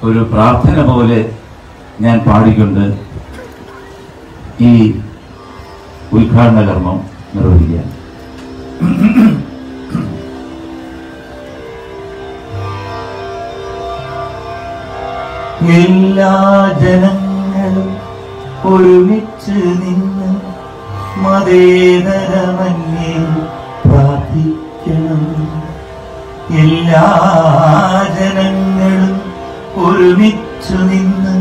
ഒരു പ്രാർത്ഥന പോലെ ഞാൻ പാടിക്കൊണ്ട് ഈ ഉദ്ഘാടന കർമ്മം നിർവഹിക്കാം എല്ലാ ജനങ്ങളും ഒരുമിച്ച് നിന്ന് മതേതരമന്യേ പ്രാർത്ഥിക്കണം എല്ലാ ജനങ്ങളും ഒരുമിച്ചു നിന്ന്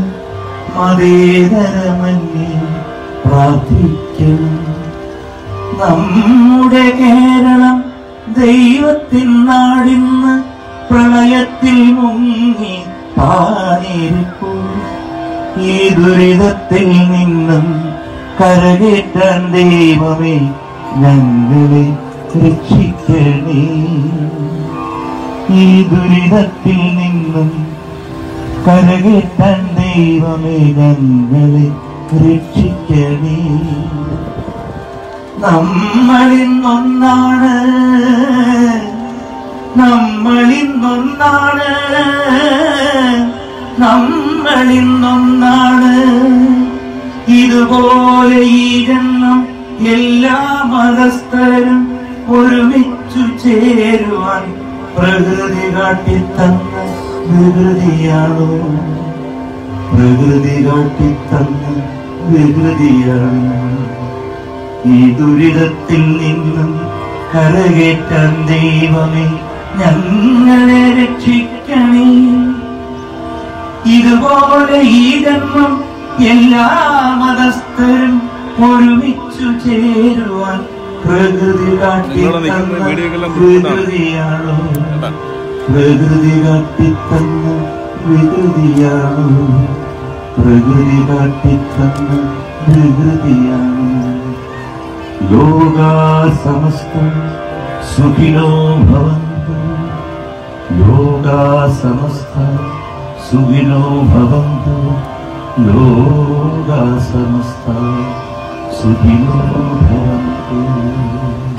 മതേതരമന്യേ പ്രാർത്ഥിക്കണം നമ്മുടെ കേരളം ദൈവത്തിൻ നാടിന്ന് പ്രളയത്തിൽ മുങ്ങി പാനിരിപ്പൂ ഈ ദുരിതത്തിൽ നിന്നും കരകേറ്റാൻ ദൈവമേ ഞങ്ങളെ രക്ഷിക്കണേ ഈ ദുരിതത്തിൽ നിന്നും കരകേറ്റാൻ ദൈവമേ ഞങ്ങളെ രക്ഷിക്കണേ നമ്മളിന്നൊന്നാണ് നമ്മളിന്നൊന്നാണ് നമ്മളിന്നൊന്നാണ് ഇതുപോലെ ഈ ജന്മം എല്ലാ മതസ്ഥരും ഒരുമിച്ചു ചേരുവാൻ പ്രകൃതി കാട്ടിത്തന്ന വികൃതിയാണോ പ്രകൃതി കാട്ടിത്തന്ന വികൃതിയാണോ ഈ ദുരിതത്തിൽ നിന്നും കരകേറ്റാൻ ദൈവമേ ഞങ്ങളെ രക്ഷിക്കണേ ഇതുപോലെ ഈ ജന്മം എല്ലാ മതസ്ഥരും ഒരുമിച്ചു ചേരുവാൻ പ്രകൃതി നിങ്ങളെ നിൽക്കുന്ന വീഡിയോക്കെല്ലാം കാട്ടിത്തന്ന ബുദ്ധിമുട്ടാണ്. വികൃതിയാണോ കേട്ടാ പ്രകൃതി കാട്ടിത്തന്ന വികൃതിയാണോ പ്രകൃതി കാട്ടിത്തന്ന വികൃതിയാണോ ലോകാ സമസ്ത സുഖിനോ ഭവന്തു ലോകാ സമസ്ത സുഖിനോ ഭവന്തു ലോകാ സമസ്ത സുഖിനോ ഭവന്തു